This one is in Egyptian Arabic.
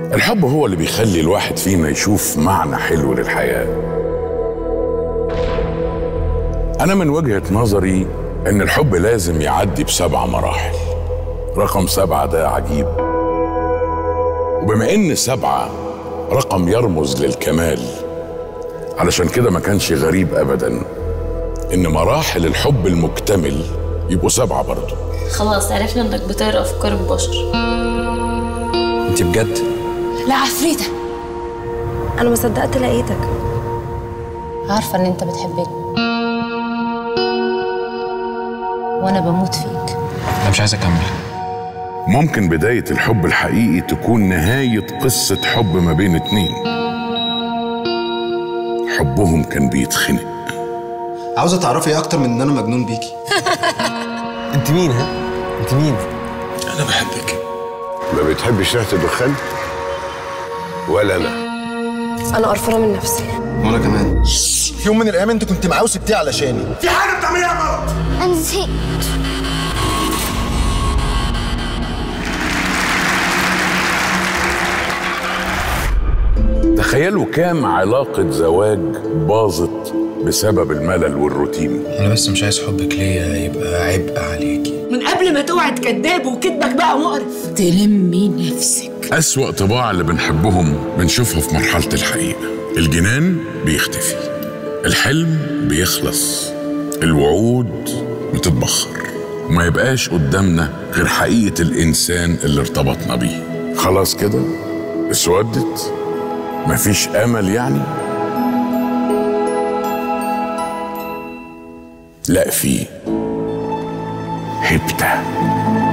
الحب هو اللي بيخلي الواحد فينا يشوف معنى حلو للحياة أنا من وجهة نظري إن الحب لازم يعدي بسبع مراحل رقم سبعة ده عجيب وبما إن سبعة رقم يرمز للكمال علشان كده ما كانش غريب أبدا إن مراحل الحب المكتمل يبقوا سبعة برضه خلاص عرفنا انك بتقرا افكار البشر انت بجد لا عفريتة انا ما صدقت لقيتك عارفة ان انت بتحبني وانا بموت فيك انا مش عايز اكمل ممكن بداية الحب الحقيقي تكون نهاية قصة حب ما بين اتنين حبهم كان بيتخنق عاوزه تعرفي اكتر من ان انا مجنون بيكي انت مين ها انت مين أنا بحبك ما بتحبش ريحه الدخان ولا انا انا قرفانه من نفسي وانا كمان في يوم من الايام انت كنت معاه وسبتيه علشاني انا زهقت تخيلوا كام علاقة زواج باظت بسبب الملل والروتين انا بس مش عايز حبك ليا يبقى عبء عليكي من قبل ما تقعد كذاب وكذبك بقى مقرف تلمي نفسك أسوأ طباع اللي بنحبهم بنشوفها في مرحلة الحقيقة الجنان بيختفي الحلم بيخلص الوعود بتتبخر وما يبقاش قدامنا غير حقيقة الإنسان اللي ارتبطنا بيه خلاص كده اسودت مفيش أمل يعني لا في هبته